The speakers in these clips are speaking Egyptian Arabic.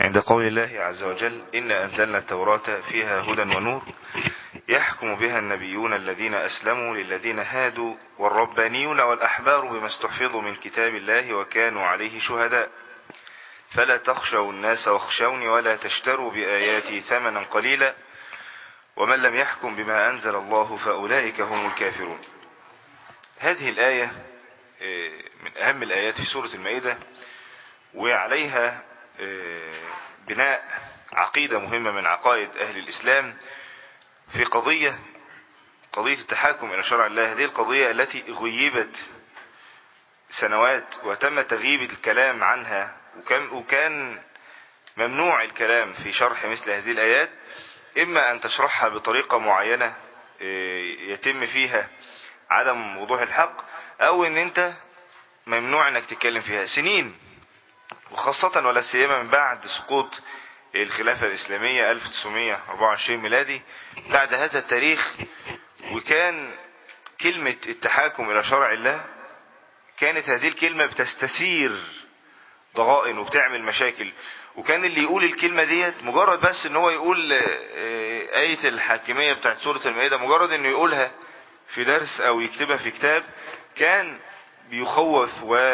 عند قول الله عز وجل إنا أنزلنا التوراة فيها هدى ونور يحكم بها النبيون الذين أسلموا للذين هادوا والربانيون والأحبار بما استحفظوا من كتاب الله وكانوا عليه شهداء فلا تخشوا الناس واخشوني ولا تشتروا بآياتي ثمنا قليلا ومن لم يحكم بما أنزل الله فأولئك هم الكافرون هذه الآية من أهم الآيات في سورة المائدة وعليها بناء عقيدة مهمة من عقائد أهل الإسلام في قضية قضية التحاكم إلى شرع الله هذه القضية التي غيبت سنوات وتم تغييب الكلام عنها وكان, وكان ممنوع الكلام في شرح مثل هذه الآيات إما أن تشرحها بطريقة معينة يتم فيها عدم وضوح الحق أو أن أنت ممنوع أنك تتكلم فيها سنين وخاصة ولا سيما من بعد سقوط الخلافة الإسلامية 1924 ميلادي بعد هذا التاريخ وكان كلمة التحاكم إلى شرع الله كانت هذه الكلمة بتستثير ضغائن وبتعمل مشاكل وكان اللي يقول الكلمة ديت مجرد بس ان هو يقول آية الحاكمية بتاعت سورة المائدة مجرد انه يقولها في درس او يكتبها في كتاب كان بيخوف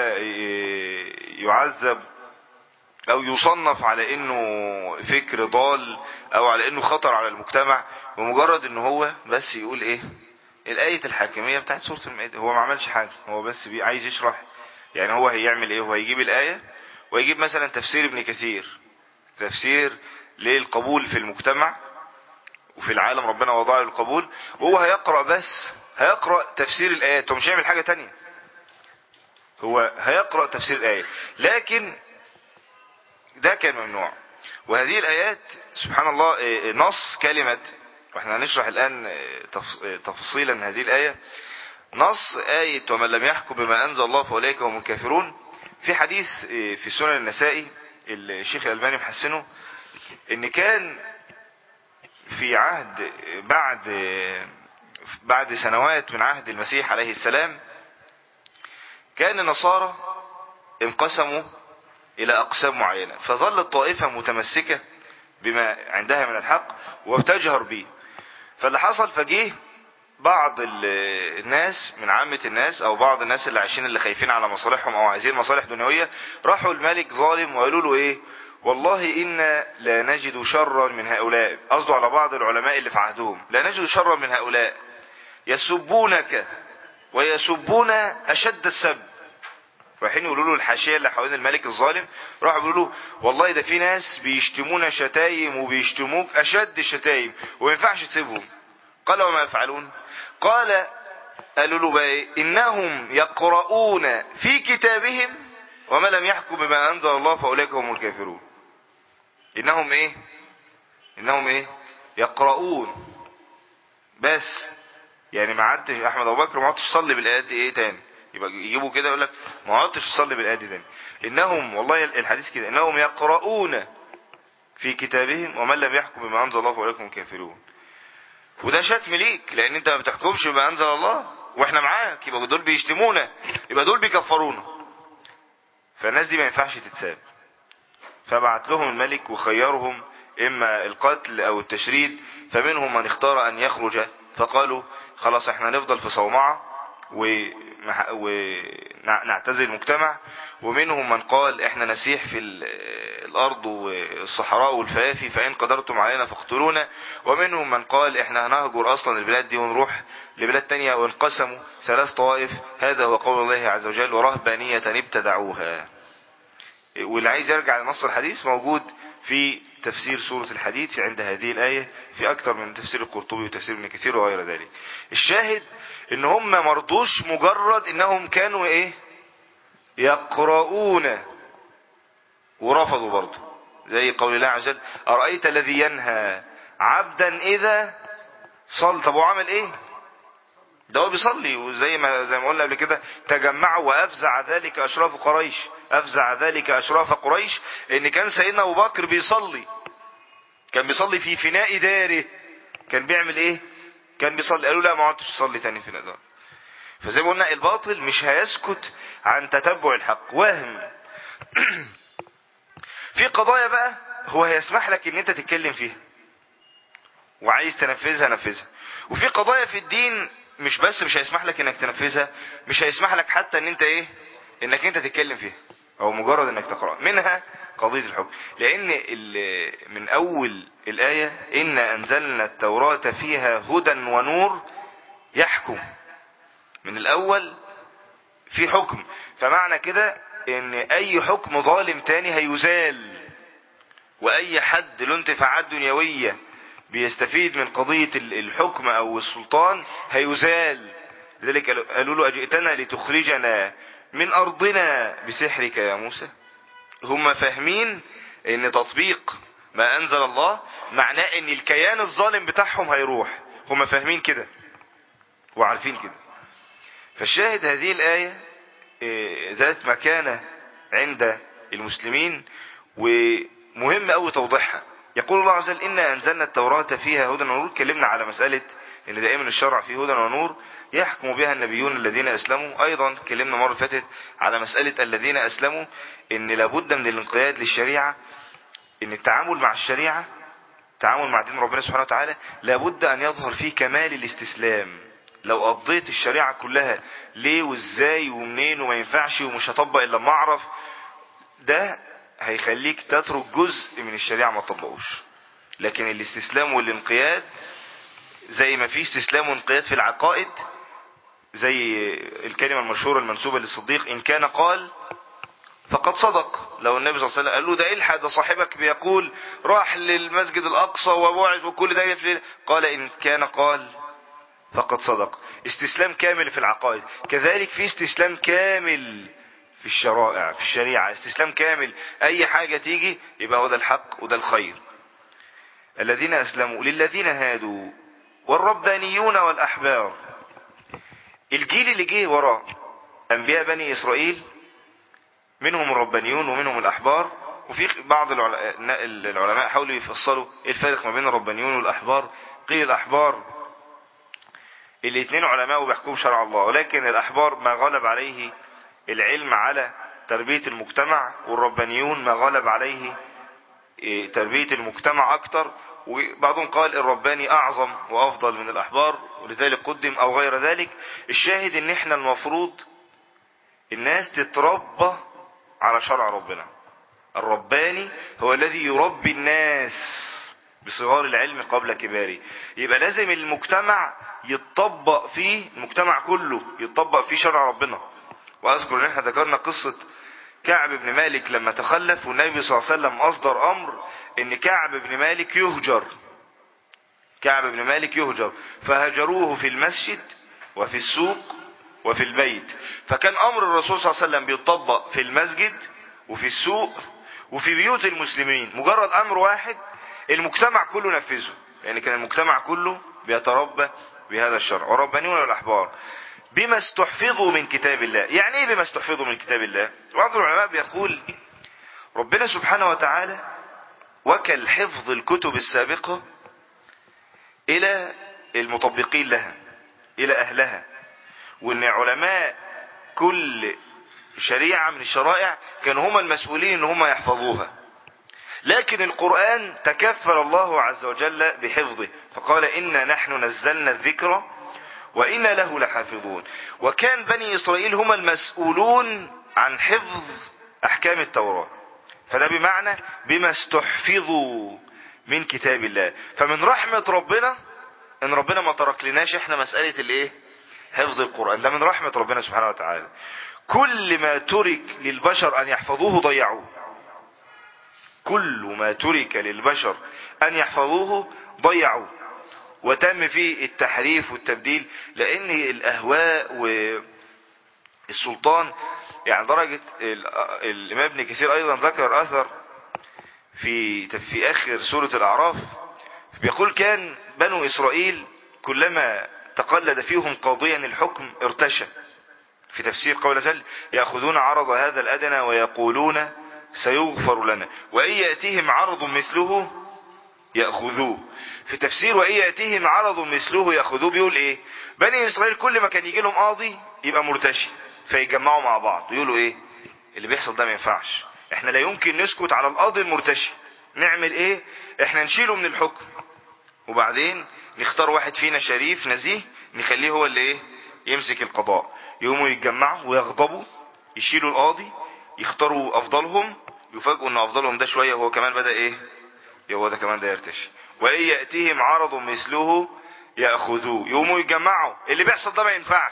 ويعذب او يصنف على انه فكر ضال او على انه خطر على المجتمع بمجرد ان هو بس يقول ايه الآية الحاكمية بتاعت سورة المائدة هو ما عملش حاجة هو بس عايز يشرح يعني هو هيعمل ايه هو هيجيب الآية ويجيب مثلا تفسير ابن كثير تفسير للقبول في المجتمع وفي العالم ربنا وضع له القبول وهو هيقرأ بس هيقرأ تفسير الآيات هو مش هيعمل حاجة تانية هو هيقرأ تفسير الآية لكن ده كان ممنوع وهذه الآيات سبحان الله نص كلمة واحنا هنشرح الآن تفصيلا هذه الآية نص آية ومن لم يحكم بما أنزل الله فأولئك هم الكافرون في حديث في سنن النسائي الشيخ الألباني محسنه ان كان في عهد بعد بعد سنوات من عهد المسيح عليه السلام كان النصارى انقسموا الى اقسام معينة فظلت طائفة متمسكة بما عندها من الحق وبتجهر به فاللي حصل فجيه بعض الناس من عامة الناس او بعض الناس اللي عايشين اللي خايفين على مصالحهم او عايزين مصالح دنيوية راحوا الملك ظالم وقالوا له ايه والله إنا لا نجد شرا من هؤلاء قصدوا على بعض العلماء اللي في عهدهم لا نجد شرا من هؤلاء يسبونك ويسبون أشد السب رايحين يقولوا له الحاشية اللي حوالين الملك الظالم راحوا يقولوا له والله ده في ناس بيشتمونا شتايم وبيشتموك أشد الشتايم وما ينفعش تسيبهم قال وما يفعلون قال قالوا له بقى إنهم يقرؤون في كتابهم وما لم يحكم بما أنزل الله فأولئك هم الكافرون إنهم إيه إنهم إيه يقرؤون بس يعني ما عدتش أحمد أبو بكر ما عدتش تصلي بالآيات دي إيه تاني يبقى يجيبوا كده يقول لك ما عدتش تصلي بالآيات دي تاني إنهم والله الحديث كده إنهم يقرؤون في كتابهم ومن لم يحكم بما أنزل الله فأولئك هم الكافرون وده شتم ليك لأن أنت ما بتحكمش بما أنزل الله وإحنا معاك يبقى دول بيشتمونا يبقى دول بيكفرونا فالناس دي ما ينفعش تتساب فبعت لهم الملك وخيرهم اما القتل او التشريد فمنهم من اختار ان يخرج فقالوا خلاص احنا نفضل في صومعة ونعتزل المجتمع ومنهم من قال احنا نسيح في الارض والصحراء والفيافي فان قدرتم علينا فاقتلونا ومنهم من قال احنا هنهجر اصلا البلاد دي ونروح لبلاد تانية وانقسموا ثلاث طوائف هذا هو قول الله عز وجل ورهبانية ابتدعوها واللي عايز يرجع لنص الحديث موجود في تفسير سورة الحديث عند هذه الآية في أكثر من تفسير القرطبي وتفسير ابن كثير وغير ذلك الشاهد ان هم مرضوش مجرد انهم كانوا ايه يقرؤون ورفضوا برضه زي قول الله عز وجل أرأيت الذي ينهى عبدا إذا صل طب وعمل ايه ده هو بيصلي وزي ما زي ما قلنا قبل كده تجمعوا وافزع ذلك اشراف قريش افزع ذلك اشراف قريش ان كان سيدنا ابو بكر بيصلي كان بيصلي في فناء داره كان بيعمل ايه كان بيصلي قالوا لا ما عدتش تصلي تاني في داره فزي ما قلنا الباطل مش هيسكت عن تتبع الحق وهم في قضايا بقى هو هيسمح لك ان انت تتكلم فيها وعايز تنفذها نفذها وفي قضايا في الدين مش بس مش هيسمح لك انك تنفذها مش هيسمح لك حتى ان انت ايه انك انت تتكلم فيها او مجرد انك تقرأ منها قضية الحكم لان ال- من اول الاية ان انزلنا التوراة فيها هدى ونور يحكم من الاول في حكم فمعنى كده ان اي حكم ظالم تاني هيزال واي حد له انتفاعات دنيوية بيستفيد من قضية ال- الحكم او السلطان هيزال لذلك قالوا- قالوا له اجئتنا لتخرجنا من ارضنا بسحرك يا موسى هم فاهمين ان تطبيق ما انزل الله معناه ان الكيان الظالم بتاعهم هيروح هم فاهمين كده وعارفين كده فالشاهد هذه الآية إيه، ذات مكانة عند المسلمين ومهم أوي توضيحها يقول الله عز وجل إنا أنزلنا التوراة فيها هدى ونور اتكلمنا على مسألة إن دائما الشرع فيه هدى ونور يحكم بها النبيون الذين أسلموا أيضا اتكلمنا مرة فاتت على مسألة الذين أسلموا إن لابد من الانقياد للشريعة إن التعامل مع الشريعة التعامل مع دين ربنا سبحانه وتعالى لابد أن يظهر فيه كمال الاستسلام لو قضيت الشريعة كلها ليه وازاي ومنين وما ينفعش ومش هطبق الا لما اعرف ده هيخليك تترك جزء من الشريعة ما تطبقوش لكن الاستسلام والانقياد زي ما في استسلام وانقياد في العقائد زي الكلمة المشهورة المنسوبة للصديق ان كان قال فقد صدق لو النبي صلى الله عليه وسلم قال له ده الحد ده صاحبك بيقول راح للمسجد الاقصى وبعث وكل ده في قال ان كان قال فقد صدق استسلام كامل في العقائد كذلك في استسلام كامل في الشرائع في الشريعة استسلام كامل اي حاجة تيجي يبقى هو ده الحق وده الخير الذين اسلموا للذين هادوا والربانيون والاحبار الجيل اللي جه وراء انبياء بني اسرائيل منهم الربانيون ومنهم الاحبار وفي بعض العل- العلماء حاولوا يفصلوا ايه الفرق ما بين الربانيون والاحبار قيل الاحبار الاثنين علماء وبيحكموا شرع الله ولكن الأحبار ما غلب عليه العلم على تربية المجتمع والربانيون ما غلب عليه إيه، تربية المجتمع أكتر وبعضهم قال الرباني أعظم وأفضل من الأحبار ولذلك قدم أو غير ذلك الشاهد إن إحنا المفروض الناس تتربى على شرع ربنا الرباني هو الذي يربي الناس بصغار العلم قبل كباره يبقى لازم المجتمع يتطبق فيه المجتمع كله يتطبق فيه شرع ربنا واذكر ان احنا ذكرنا قصة كعب بن مالك لما تخلف والنبي صلى الله عليه وسلم اصدر امر ان كعب بن مالك يهجر كعب بن مالك يهجر فهجروه في المسجد وفي السوق وفي البيت فكان امر الرسول صلى الله عليه وسلم بيطبق في المسجد وفي السوق وفي بيوت المسلمين مجرد امر واحد المجتمع كله نفذه يعني كان المجتمع كله بيتربى بهذا الشرع وربانيون والاحبار بما استحفظوا من كتاب الله يعني ايه بما استحفظوا من كتاب الله بعض العلماء بيقول ربنا سبحانه وتعالى وكل حفظ الكتب السابقة الى المطبقين لها الى اهلها وان علماء كل شريعة من الشرائع كانوا هم المسؤولين ان هم يحفظوها لكن القرآن تكفل الله عز وجل بحفظه فقال إنا نحن نزلنا الذكر وإنا له لحافظون وكان بني إسرائيل هم المسؤولون عن حفظ أحكام التوراة فده بمعنى بما استحفظوا من كتاب الله فمن رحمة ربنا ان ربنا ما ترك لناش احنا مسألة الايه حفظ القرآن ده من رحمة ربنا سبحانه وتعالى كل ما ترك للبشر ان يحفظوه ضيعوه كل ما ترك للبشر ان يحفظوه ضيعوه وتم فيه التحريف والتبديل لان الاهواء والسلطان يعني درجة ال- الامام ابن كثير ايضا ذكر اثر في في اخر سورة الاعراف بيقول كان بنو اسرائيل كلما تقلد فيهم قاضيا الحكم ارتشى في تفسير قول جل يأخذون عرض هذا الأدنى ويقولون سيغفر لنا وإن يأتيهم عرض مثله يأخذوه في تفسير وإن يأتيهم عرض مثله يأخذوه بيقول إيه بني إسرائيل كل ما كان يجي لهم قاضي يبقى مرتشي فيجمعوا مع بعض يقولوا إيه اللي بيحصل ده ما ينفعش احنا لا يمكن نسكت على القاضي المرتشي نعمل ايه احنا نشيله من الحكم وبعدين نختار واحد فينا شريف نزيه نخليه هو اللي ايه يمسك القضاء يقوموا يتجمعوا ويغضبوا يشيلوا القاضي يختاروا افضلهم يفاجئوا ان افضلهم ده شويه هو كمان بدا ايه هو ده كمان ده يرتشي وان ياتيهم عرض مثله ياخذوه يقوموا يتجمعوا اللي بيحصل ده ما ينفعش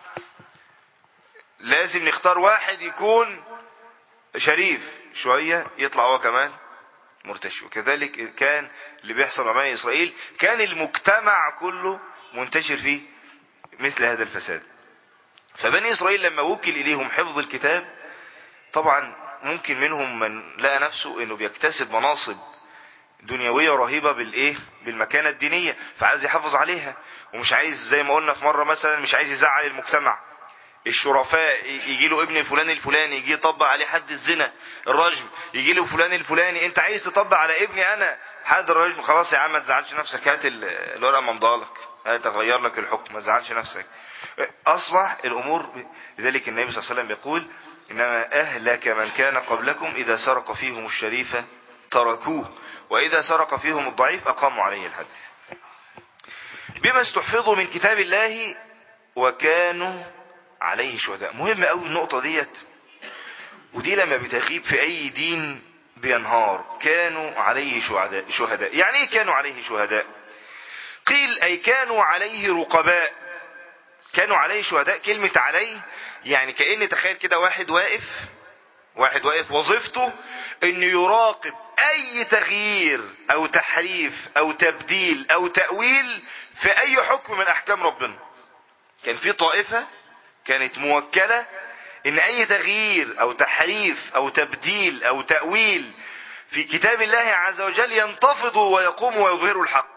لازم نختار واحد يكون شريف شويه يطلع هو كمان مرتشي وكذلك كان اللي بيحصل مع بني اسرائيل كان المجتمع كله منتشر فيه مثل هذا الفساد فبني اسرائيل لما وكل اليهم حفظ الكتاب طبعا ممكن منهم من لقى نفسه انه بيكتسب مناصب دنيوية رهيبة بالايه بالمكانة الدينية فعايز يحافظ عليها ومش عايز زي ما قلنا في مرة مثلا مش عايز يزعل المجتمع الشرفاء يجي له ابن فلان الفلاني يجي يطبق عليه حد الزنا الرجم يجي له فلان الفلاني انت عايز تطبق على ابني انا حد الرجم خلاص يا عم ما تزعلش نفسك هات الورقه ممضالك هات اغير لك الحكم ما تزعلش نفسك اصبح الامور لذلك النبي صلى الله عليه وسلم يقول انما اهلك من كان قبلكم اذا سرق فيهم الشريف تركوه واذا سرق فيهم الضعيف اقاموا عليه الحد بما استحفظوا من كتاب الله وكانوا عليه شهداء مهم قوي النقطة ديت ودي لما بتغيب في اي دين بينهار كانوا عليه شهداء شهداء يعني ايه كانوا عليه شهداء قيل اي كانوا عليه رقباء كانوا عليه شهداء كلمة عليه يعني كأن تخيل كده واحد واقف واحد واقف وظيفته انه يراقب اي تغيير او تحريف او تبديل او تأويل في اي حكم من احكام ربنا كان في طائفة كانت موكلة ان اي تغيير او تحريف او تبديل او تأويل في كتاب الله عز وجل ينتفضوا ويقوموا ويظهروا الحق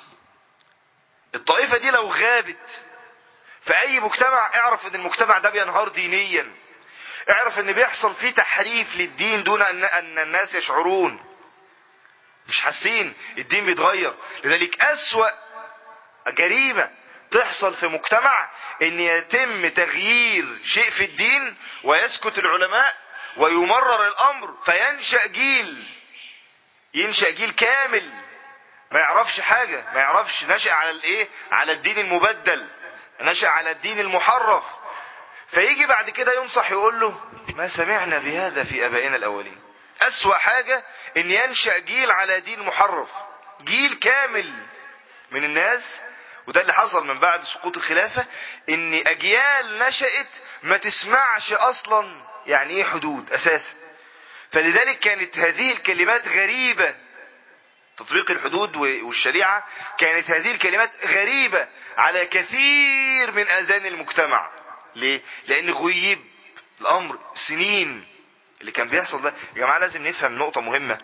الطائفة دي لو غابت في اي مجتمع اعرف ان المجتمع ده بينهار دينيا اعرف ان بيحصل فيه تحريف للدين دون ان, أن الناس يشعرون مش حاسين الدين بيتغير لذلك اسوأ جريمة تحصل في مجتمع ان يتم تغيير شيء في الدين ويسكت العلماء ويمرر الامر فينشأ جيل ينشأ جيل كامل ما يعرفش حاجة ما يعرفش نشأ على الايه على الدين المبدل نشأ على الدين المحرف فيجي بعد كده ينصح يقول له ما سمعنا بهذا في ابائنا الاولين اسوأ حاجة ان ينشأ جيل على دين محرف جيل كامل من الناس وده اللي حصل من بعد سقوط الخلافة ان اجيال نشأت ما تسمعش اصلا يعني ايه حدود اساسا فلذلك كانت هذه الكلمات غريبة تطبيق الحدود والشريعة كانت هذه الكلمات غريبة على كثير من اذان المجتمع ليه؟ لان غيب الامر سنين اللي كان بيحصل ده يا جماعة لازم نفهم نقطة مهمة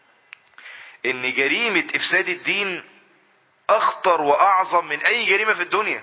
ان جريمة افساد الدين اخطر واعظم من اي جريمة في الدنيا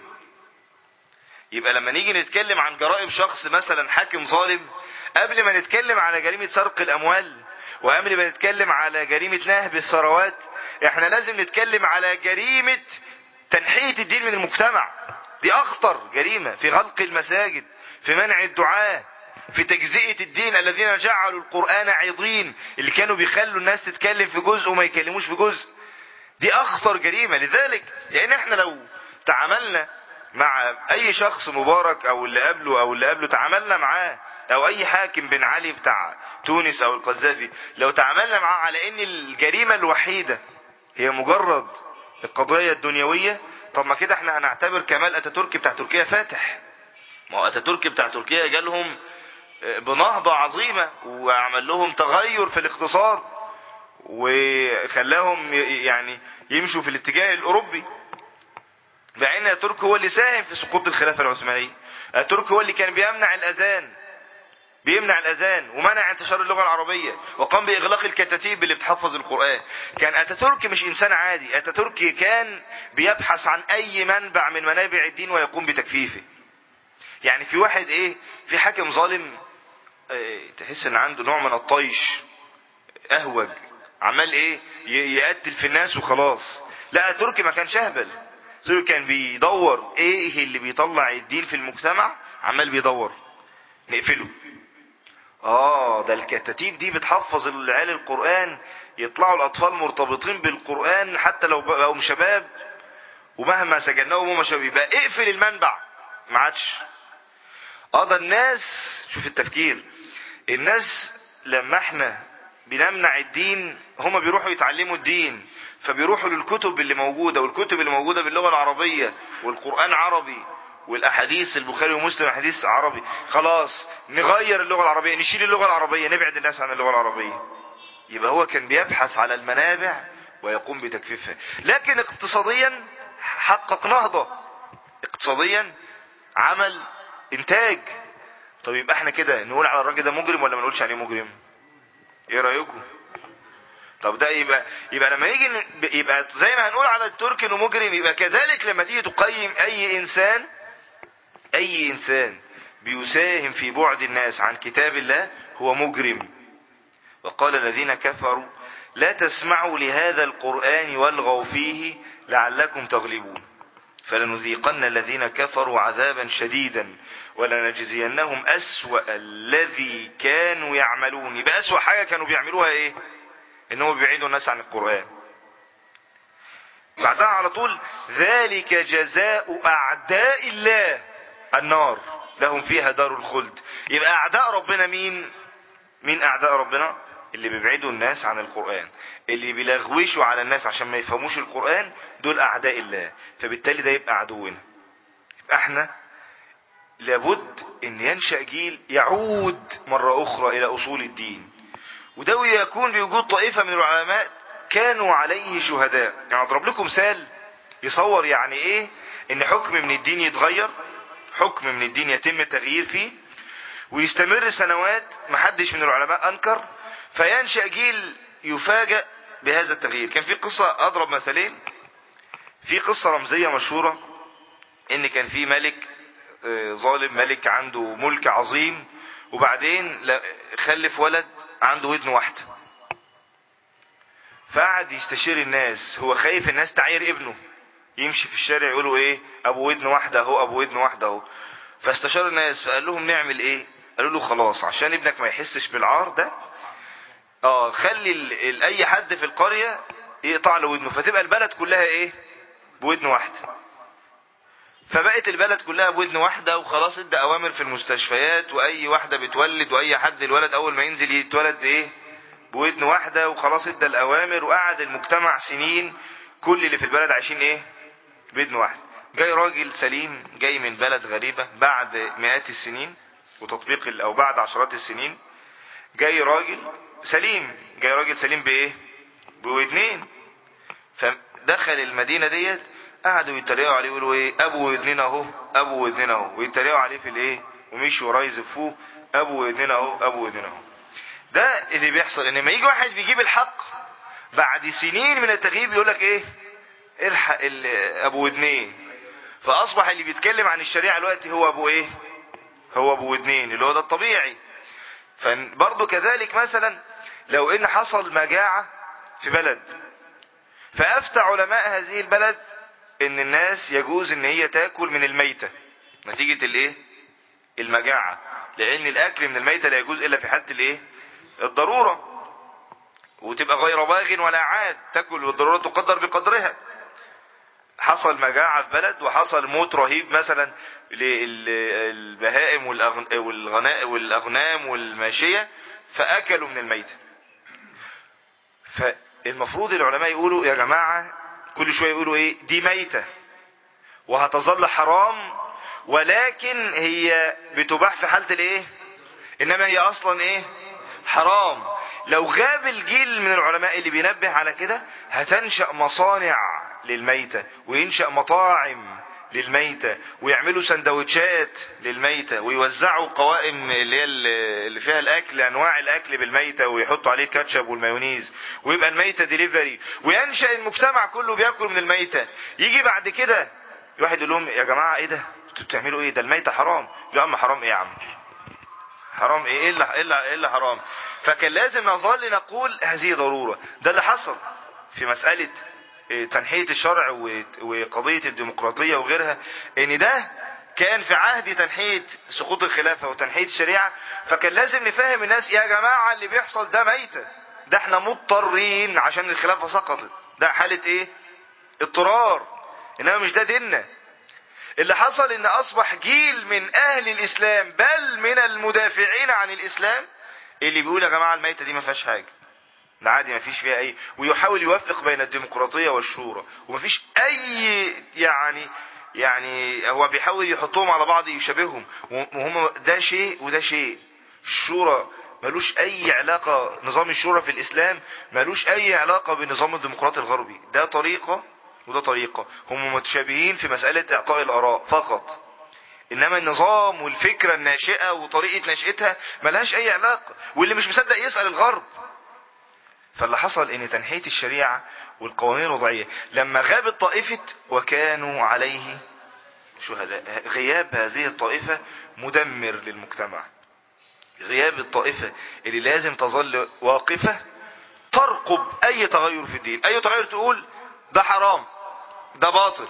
يبقى لما نيجي نتكلم عن جرائم شخص مثلا حاكم ظالم قبل ما نتكلم على جريمة سرق الاموال وقبل ما نتكلم على جريمة نهب الثروات احنا لازم نتكلم على جريمة تنحية الدين من المجتمع دي اخطر جريمة في غلق المساجد في منع الدعاء في تجزئة الدين الذين جعلوا القرآن عظيم اللي كانوا بيخلوا الناس تتكلم في جزء وما يكلموش في جزء دي اخطر جريمة لذلك لان احنا لو تعاملنا مع اي شخص مبارك او اللي قبله او اللي قبله تعاملنا معاه او اي حاكم بن علي بتاع تونس او القذافي لو تعاملنا معاه على ان الجريمة الوحيدة هي مجرد القضايا الدنيوية طب ما كده احنا هنعتبر كمال اتاتورك بتاع تركيا فاتح ما هو اتاتورك بتاع تركيا جالهم بنهضة عظيمة وعمل لهم تغير في الاقتصاد وخلاهم يعني يمشوا في الاتجاه الاوروبي مع ان اتاتورك هو اللي ساهم في سقوط الخلافة العثمانية اتاتورك هو اللي كان بيمنع الاذان بيمنع الاذان ومنع انتشار اللغة العربية وقام باغلاق الكتاتيب اللي بتحفظ القرآن كان اتاتورك مش انسان عادي اتاتورك كان بيبحث عن اي منبع من منابع الدين ويقوم بتكفيفه يعني في واحد ايه في حاكم ظالم اه تحس ان عنده نوع من الطيش اهوج عمال ايه يقتل في الناس وخلاص لا تركي ما كانش اهبل تركي كان بيدور ايه اللي بيطلع الدين في المجتمع عمال بيدور نقفله اه ده الكتاتيب دي بتحفظ العيال القرآن يطلعوا الأطفال مرتبطين بالقرآن حتى لو بقوا شباب ومهما سجناهم هم شباب يبقى اقفل المنبع ما عادش اه ده الناس شوف التفكير الناس لما احنا بنمنع الدين هم بيروحوا يتعلموا الدين فبيروحوا للكتب اللي موجودة والكتب اللي موجودة باللغة العربية والقرآن عربي والاحاديث البخاري ومسلم احاديث عربي خلاص نغير اللغة العربية نشيل اللغة العربية نبعد الناس عن اللغة العربية يبقى هو كان بيبحث على المنابع ويقوم بتكفيفها لكن اقتصاديا حقق نهضة اقتصاديا عمل انتاج طب يبقى احنا كده نقول على الراجل ده مجرم ولا ما نقولش عليه مجرم ايه رايكم طب ده يبقى يبقى لما يجي ن- يبقى زي ما هنقول على التركي انه مجرم يبقى كذلك لما تيجي تقيم اي انسان اي انسان بيساهم في بعد الناس عن كتاب الله هو مجرم وقال الذين كفروا لا تسمعوا لهذا القرآن والغوا فيه لعلكم تغلبون فلنذيقن الذين كفروا عذابا شديدا ولنجزينهم أسوأ الذي كانوا يعملون يبقى أسوأ حاجة كانوا بيعملوها ايه انهم بيبعدوا الناس عن القرآن بعدها على طول ذلك جزاء أعداء الله النار لهم فيها دار الخلد يبقى أعداء ربنا مين مين أعداء ربنا اللي بيبعدوا الناس عن القرآن اللي بيلغوشوا على الناس عشان ما يفهموش القرآن دول أعداء الله فبالتالي ده يبقى عدونا يبقى احنا لابد ان ينشأ جيل يعود مرة اخرى الى اصول الدين وده يكون بوجود طائفة من العلماء كانوا عليه شهداء يعني اضرب لكم مثال يصور يعني ايه ان حكم من الدين يتغير حكم من الدين يتم التغيير فيه ويستمر سنوات محدش من العلماء انكر فينشأ جيل يفاجأ بهذا التغيير كان في قصة اضرب مثالين في قصة رمزية مشهورة ان كان في ملك آه، ظالم ملك عنده ملك عظيم وبعدين لا- خلف ولد عنده ودن واحدة فقعد يستشير الناس هو خايف الناس تعاير ابنه يمشي في الشارع يقولوا ايه ابو ودن واحدة اهو ابو ودن واحدة اهو فاستشار الناس فقال لهم نعمل ايه قالوا له خلاص عشان ابنك ما يحسش بالعار ده اه خلي ال- ال- اي حد في القرية يقطع له ودنه فتبقى البلد كلها ايه بودن واحدة فبقت البلد كلها بودن واحدة وخلاص ادى اوامر في المستشفيات واي واحدة بتولد واي حد الولد اول ما ينزل يتولد ايه بودن واحدة وخلاص ادى الاوامر وقعد المجتمع سنين كل اللي في البلد عايشين ايه بودن واحدة جاي راجل سليم جاي من بلد غريبة بعد مئات السنين وتطبيق ال- او بعد عشرات السنين جاي راجل سليم جاي راجل سليم بايه بودنين فدخل المدينة ديت قعدوا يتريقوا عليه يقولوا ايه ابو ودننا اهو ابو ودننا اهو ويتريقوا عليه في الايه ومشوا وراه يزفوه ابو ودننا اهو ابو ودننا اهو ده اللي بيحصل ان لما يجي واحد بيجيب الحق بعد سنين من التغييب يقول لك ايه الحق ال- ابو ودنين فاصبح اللي بيتكلم عن الشريعه دلوقتي هو ابو ايه هو ابو ودنين اللي هو ده الطبيعي فبرضه كذلك مثلا لو ان حصل مجاعه في بلد فافتى علماء هذه البلد ان الناس يجوز ان هي تاكل من الميتة نتيجة الايه المجاعة لان الاكل من الميتة لا يجوز الا في حالة الايه الضرورة وتبقى غير باغ ولا عاد تاكل والضرورة تقدر بقدرها حصل مجاعة في بلد وحصل موت رهيب مثلا للبهائم والأغن- والغناء والأغنام والماشية فأكلوا من الميتة فالمفروض العلماء يقولوا يا جماعة كل شوية يقولوا ايه دي ميتة وهتظل حرام ولكن هي بتباح في حالة الايه انما هي اصلا ايه حرام لو غاب الجيل من العلماء اللي بينبه على كده هتنشأ مصانع للميتة وينشأ مطاعم للميتة ويعملوا سندوتشات للميتة ويوزعوا قوائم اللي هي اللي فيها الاكل انواع الاكل بالميتة ويحطوا عليه الكاتشب والمايونيز ويبقى الميتة ديليفري وينشأ المجتمع كله بياكل من الميتة يجي بعد كده واحد يقول لهم يا جماعة ايه ده انتوا بتعملوا ايه ده الميتة حرام يا عم حرام ايه يا عم حرام ايه ايه اللي, إيه اللي, إيه اللي حرام فكان لازم نظل نقول هذه ضرورة ده اللي حصل في مسألة إيه، تنحية الشرع و- وقضية الديمقراطية وغيرها ان ده كان في عهد تنحية سقوط الخلافة وتنحية الشريعة فكان لازم نفهم الناس يا جماعة اللي بيحصل ده ميتة ده احنا مضطرين عشان الخلافة سقطت ده حالة ايه اضطرار انما مش ده ديننا اللي حصل ان اصبح جيل من اهل الاسلام بل من المدافعين عن الاسلام اللي بيقول يا جماعة الميتة دي ما فيهاش حاجة ده عادي ما فيش فيها اي ويحاول يوفق بين الديمقراطية والشورى وما فيش اي يعني يعني هو بيحاول يحطهم على بعض يشابههم وهم ده شيء وده شيء الشورى ملوش اي علاقة نظام الشورى في الاسلام ملوش اي علاقة بالنظام الديمقراطي الغربي ده طريقة وده طريقة هم متشابهين في مسألة اعطاء الاراء فقط انما النظام والفكرة الناشئة وطريقة نشأتها ملهاش اي علاقة واللي مش مصدق يسأل الغرب فاللي حصل ان تنحية الشريعة والقوانين الوضعية لما غابت طائفة وكانوا عليه شهداء غياب هذه الطائفة مدمر للمجتمع غياب الطائفة اللي لازم تظل واقفة ترقب اي تغير في الدين اي تغير تقول ده حرام ده باطل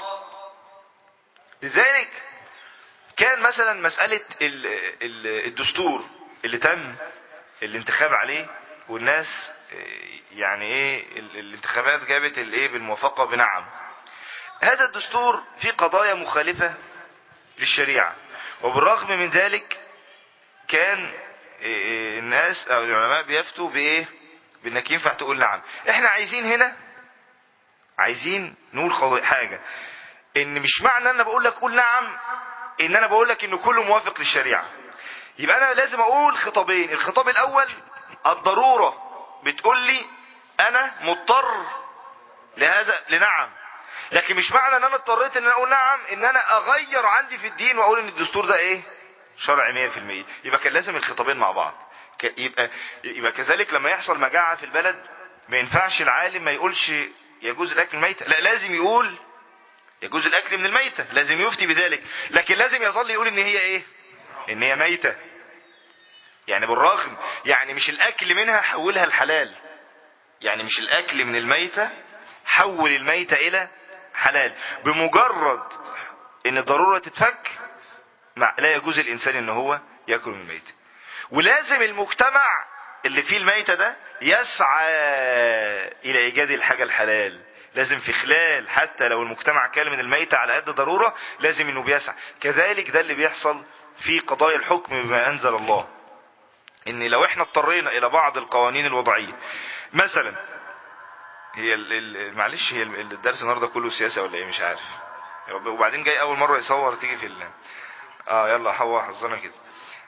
لذلك كان مثلا مسألة الدستور اللي تم الانتخاب عليه والناس يعني ايه الانتخابات جابت الايه بالموافقة بنعم هذا الدستور فيه قضايا مخالفة للشريعة وبالرغم من ذلك كان الناس او العلماء بيفتوا بايه بانك ينفع تقول نعم احنا عايزين هنا عايزين نقول حاجة ان مش معنى ان انا بقول لك قول نعم ان انا بقول لك انه كله موافق للشريعة يبقى انا لازم اقول خطابين الخطاب الاول الضرورة بتقول لي انا مضطر لهذا لنعم لكن مش معنى ان انا اضطريت ان انا اقول نعم ان انا اغير عندي في الدين واقول ان الدستور ده ايه شرعي 100% يبقى كان لازم الخطابين مع بعض يبقى يبقى كذلك لما يحصل مجاعة في البلد ما ينفعش العالم ما يقولش يجوز الاكل الميتة لا لازم يقول يجوز الاكل من الميتة لازم يفتي بذلك لكن لازم يظل يقول ان هي ايه ان هي ميتة يعني بالرغم يعني مش الاكل منها حولها الحلال يعني مش الاكل من الميتة حول الميتة الى حلال بمجرد ان الضرورة تتفك لا يجوز الانسان ان هو ياكل من الميتة ولازم المجتمع اللي فيه الميتة ده يسعى الى ايجاد الحاجة الحلال لازم في خلال حتى لو المجتمع كان من الميتة على قد ضرورة لازم انه بيسعى كذلك ده اللي بيحصل في قضايا الحكم بما انزل الله ان لو احنا اضطرينا الى بعض القوانين الوضعية مثلا هي ال ال معلش هي الدرس النهارده كله سياسة ولا ايه مش عارف وبعدين جاي اول مرة يصور تيجي في ال اه يلا هو حظنا كده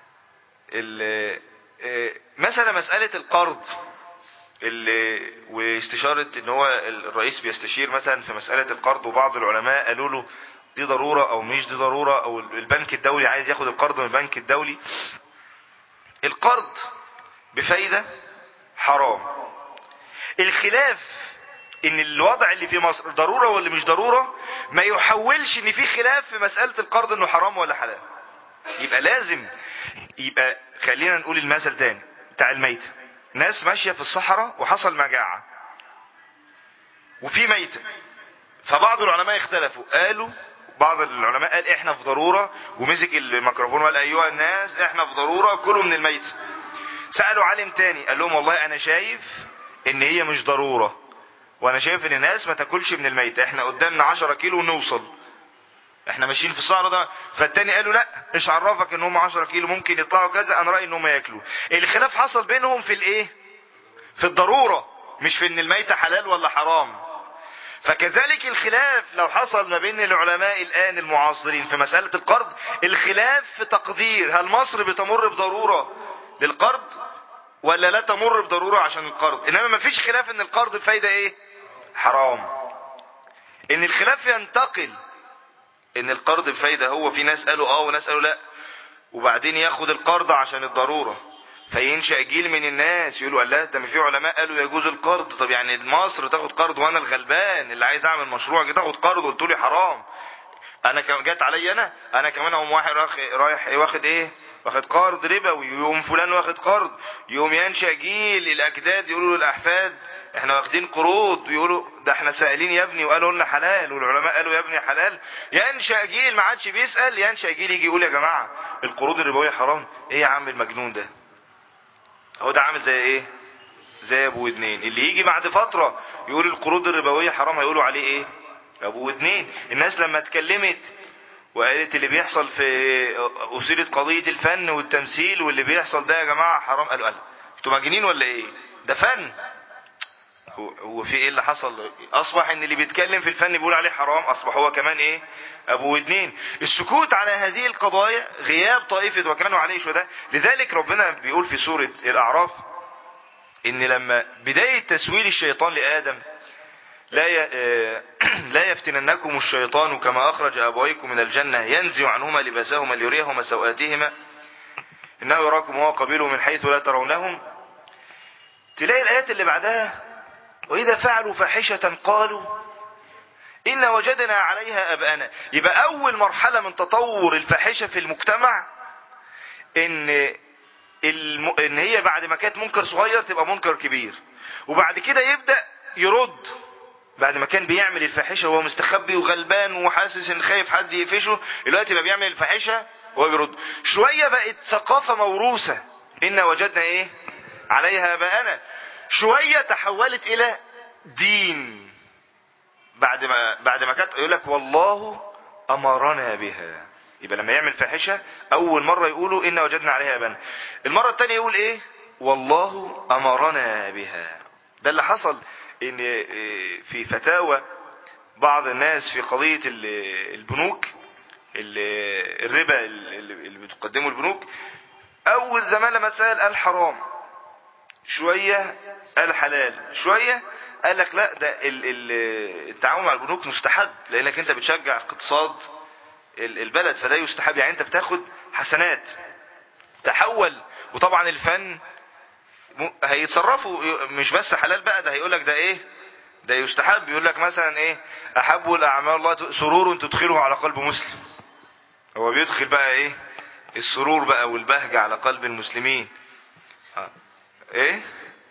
ال مثلا مسألة القرض اللي واستشارة ان هو الرئيس بيستشير مثلا في مسألة القرض وبعض العلماء قالوا له دي ضرورة او مش دي ضرورة او البنك الدولي عايز ياخد القرض من البنك الدولي القرض بفايدة حرام الخلاف ان الوضع اللي في مصر ضرورة ولا مش ضرورة ما يحولش ان في خلاف في مسألة القرض انه حرام ولا حلال يبقى لازم يبقى خلينا نقول المثل تاني بتاع الميت ناس ماشية في الصحراء وحصل مجاعة وفي ميتة فبعض العلماء اختلفوا قالوا بعض العلماء قال احنا في ضرورة ومسك الميكروفون وقال ايها الناس احنا في ضرورة كلوا من الميت سألوا عالم تاني قال لهم والله انا شايف ان هي مش ضرورة وانا شايف ان الناس ما تاكلش من الميت احنا قدامنا 10 كيلو ونوصل احنا ماشيين في الصحراء ده فالتاني قالوا لا ايش عرفك ان هم 10 كيلو ممكن يطلعوا كذا انا رايي ان هم ياكلوا الخلاف حصل بينهم في الايه في الضرورة مش في ان الميتة حلال ولا حرام فكذلك الخلاف لو حصل ما بين العلماء الآن المعاصرين في مسألة القرض الخلاف في تقدير هل مصر بتمر بضرورة للقرض ولا لا تمر بضرورة عشان القرض انما ما فيش خلاف ان القرض بفايدة ايه حرام ان الخلاف ينتقل ان القرض بفايدة هو في ناس قالوا اه وناس قالوا لا وبعدين ياخد القرض عشان الضرورة فينشأ جيل من الناس يقولوا الله ده في علماء قالوا يجوز القرض طب يعني مصر تاخد قرض وانا الغلبان اللي عايز اعمل مشروع جيت اخد قرض قلت لي حرام انا جات عليا انا انا كمان اقوم واحد رايح واخد ايه واخد قرض ربوي يقوم فلان واخد قرض يقوم ينشأ جيل الاجداد يقولوا للاحفاد احنا واخدين قروض يقولوا ده احنا سائلين يا ابني وقالوا لنا حلال والعلماء قالوا يا ابني حلال ينشأ جيل ما عادش بيسأل ينشأ جيل يجي يقول يا جماعة القروض الربوية حرام ايه يا عم المجنون ده هو ده عامل زي ايه زي ابو ودنين اللي يجي بعد فترة يقول القروض الربوية حرام هيقولوا عليه ايه ابو ودنين الناس لما اتكلمت وقالت اللي بيحصل في أسيرة قضية الفن والتمثيل واللي بيحصل ده يا جماعة حرام قالوا قال انتوا مجانين ولا ايه ده فن هو, هو في ايه اللي حصل اصبح ان اللي بيتكلم في الفن بيقول عليه حرام اصبح هو كمان ايه ابو ودنين السكوت على هذه القضايا غياب طائفة وكانوا عليه شهداء لذلك ربنا بيقول في سورة الاعراف ان لما بداية تسويل الشيطان لآدم لا ي... لا يفتننكم الشيطان كما أخرج أبويكم من الجنة ينزع عنهما لباسهما ليريهما سوآتهما إنه يراكم هو قبيله من حيث لا ترونهم تلاقي الآيات اللي بعدها وإذا فعلوا فاحشة قالوا إن وجدنا عليها أبانا يبقى أول مرحلة من تطور الفاحشة في المجتمع إن الم... إن هي بعد ما كانت منكر صغير تبقى منكر كبير وبعد كده يبدأ يرد بعد ما كان بيعمل الفاحشة وهو مستخبي وغلبان وحاسس ان خايف حد يقفشه دلوقتي بقى بيعمل الفاحشة وهو بيرد شوية بقت ثقافة موروثة إن وجدنا ايه عليها بقنا شوية تحولت الى دين بعد ما بعد ما كانت يقول لك والله امرنا بها يبقى لما يعمل فاحشة اول مرة يقولوا ان وجدنا عليها بنا المرة الثانية يقول ايه والله امرنا بها ده اللي حصل ان في فتاوى بعض الناس في قضية البنوك الربا اللي بتقدمه البنوك اول زمان لما سأل قال حرام شوية قال حلال شوية قال لك لا ده التعاون مع البنوك مستحب لانك انت بتشجع اقتصاد البلد فده يستحب يعني انت بتاخد حسنات تحول وطبعا الفن هيتصرفوا مش بس حلال بقى ده هيقول لك ده ايه ده يستحب يقول لك مثلا ايه احب الاعمال الله سرور تدخله على قلب مسلم هو بيدخل بقى ايه السرور بقى والبهجة على قلب المسلمين آه. ايه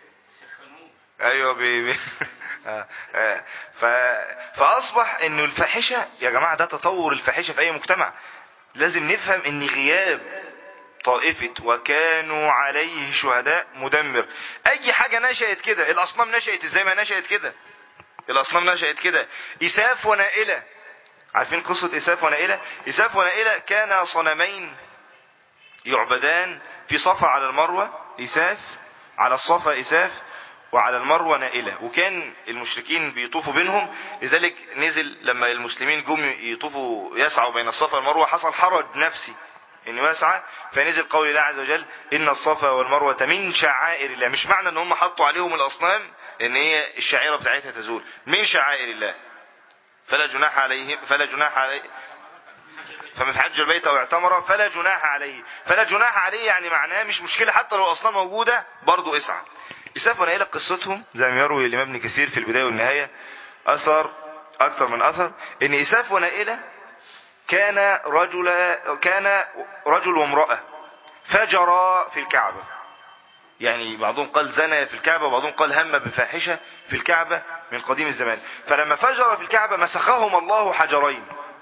ايوه بي بي آه. آه. ف... فاصبح انه الفاحشة يا جماعة ده تطور الفاحشة في اي مجتمع لازم نفهم ان غياب طائفة وكانوا عليه شهداء مدمر اي حاجة نشأت كده الاصنام نشأت ازاي ما نشأت كده الاصنام نشأت كده اساف ونائلة عارفين قصة اساف ونائلة اساف ونائلة كان صنمين يعبدان في صفا على المروة اساف على الصفا اساف وعلى المروة نائلة وكان المشركين بيطوفوا بينهم لذلك نزل لما المسلمين جم يطوفوا يسعوا بين الصفا والمروة حصل حرج نفسي انه يسعى فنزل قول الله عز وجل ان الصفا والمروة من شعائر الله مش معنى ان هم حطوا عليهم الاصنام ان هي الشعيرة بتاعتها تزول من شعائر الله فلا جناح عليهم فلا جناح عليه فمن حج البيت او اعتمر فلا جناح عليه فلا جناح عليه يعني معناه مش مشكلة حتى لو الاصنام موجودة برضو اسعى يساف ونائلة قصتهم زي ما يروي الامام ابن كثير في البداية والنهاية اثر اكثر من اثر ان اساف ونائلة كان رجل كان رجل وامرأة فجرا في الكعبة يعني بعضهم قال زنى في الكعبة وبعضهم قال هم بفاحشة في الكعبة من قديم الزمان فلما فجر في الكعبة مسخهم الله حجرين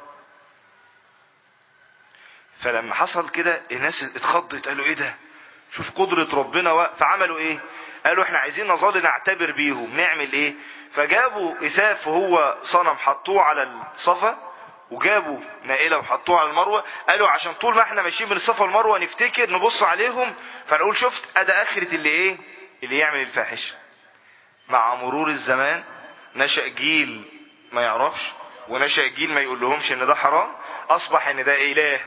فلما حصل كده الناس اتخضت قالوا ايه ده شوف قدرة ربنا و... فعملوا ايه قالوا احنا عايزين نظل نعتبر بيهم نعمل ايه فجابوا اساف وهو صنم حطوه على الصفا وجابوا نائلة وحطوها على المروة قالوا عشان طول ما احنا ماشيين من الصفا والمروة نفتكر نبص عليهم فنقول شفت ادى اخرة اللي ايه اللي يعمل الفاحشة مع مرور الزمان نشأ جيل ما يعرفش ونشأ جيل ما يقول لهمش ان ده حرام اصبح ان ده اله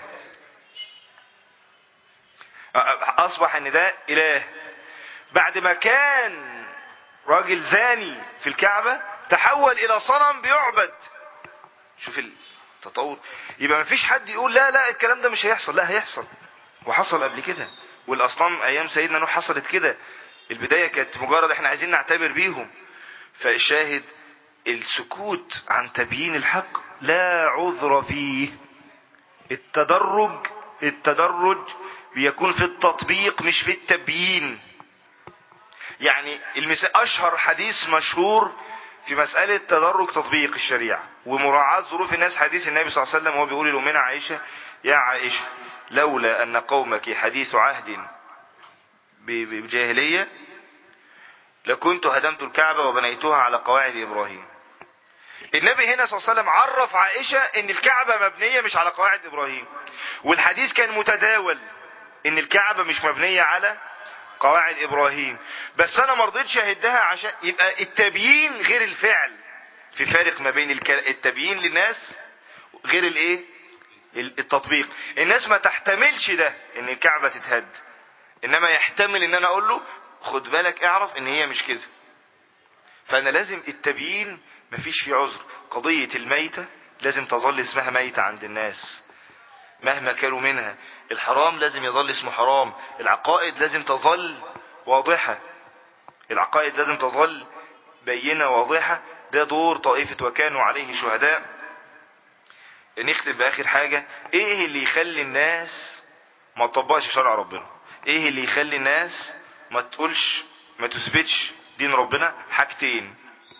اصبح ان ده اله بعد ما كان راجل زاني في الكعبة تحول الى صنم بيعبد شوف التطور يبقى ما فيش حد يقول لا لا الكلام ده مش هيحصل لا هيحصل وحصل قبل كده والاصنام ايام سيدنا نوح حصلت كده البداية كانت مجرد احنا عايزين نعتبر بيهم فالشاهد السكوت عن تبيين الحق لا عذر فيه التدرج التدرج بيكون في التطبيق مش في التبيين يعني المثال اشهر حديث مشهور في مسألة تدرج تطبيق الشريعة ومراعاة ظروف الناس حديث النبي صلى الله عليه وسلم وهو بيقول لأمنا عائشة يا عائشة لولا أن قومك حديث عهد بجاهلية لكنت هدمت الكعبة وبنيتها على قواعد إبراهيم النبي هنا صلى الله عليه وسلم عرف عائشة ان الكعبة مبنية مش على قواعد إبراهيم والحديث كان متداول ان الكعبة مش مبنية على قواعد ابراهيم بس انا ما رضيتش اهدها عشان يبقى التبيين غير الفعل في فارق ما بين التبيين للناس غير الايه التطبيق الناس ما تحتملش ده ان الكعبة تتهد انما يحتمل ان انا اقول له خد بالك اعرف ان هي مش كده فانا لازم التبيين مفيش فيه عذر قضية الميتة لازم تظل اسمها ميتة عند الناس مهما كانوا منها الحرام لازم يظل اسمه حرام العقائد لازم تظل واضحة العقائد لازم تظل بينة واضحة ده دور طائفة وكانوا عليه شهداء نختم بآخر حاجة ايه اللي يخلي الناس ما تطبقش شرع ربنا ايه اللي يخلي الناس ما تقولش ما تثبتش دين ربنا حاجتين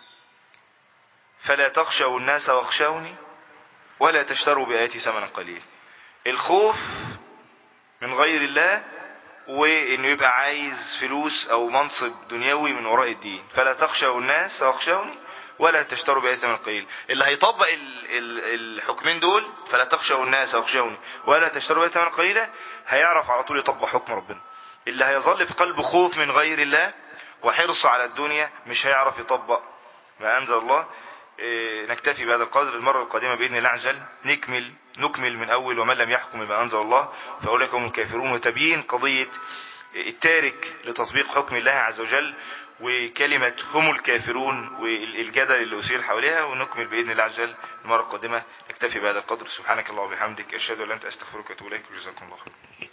فلا تخشوا الناس واخشوني ولا تشتروا بآياتي ثمنا قليل الخوف من غير الله وانه يبقى عايز فلوس او منصب دنيوي من وراء الدين فلا تخشوا الناس واخشوني ولا تشتروا بأي ثمن قليل اللي هيطبق ال ال الحكمين دول فلا تخشوا الناس واخشوني ولا تشتروا بأي ثمن قليلا هيعرف على طول يطبق حكم ربنا اللي هيظل في قلبه خوف من غير الله وحرص على الدنيا مش هيعرف يطبق ما أنزل الله نكتفي بهذا القدر المرة القادمة بإذن الله عز وجل نكمل نكمل من أول ومن لم يحكم بما أنزل الله فأولئك هم الكافرون وتبيين قضية التارك لتطبيق حكم الله عز وجل وكلمة هم الكافرون والجدل اللي أثير حواليها ونكمل بإذن الله عز وجل المرة القادمة نكتفي بهذا القدر سبحانك الله وبحمدك أشهد أن لا إله إلا أنت أستغفرك وأتوب إليك وجزاكم الله خير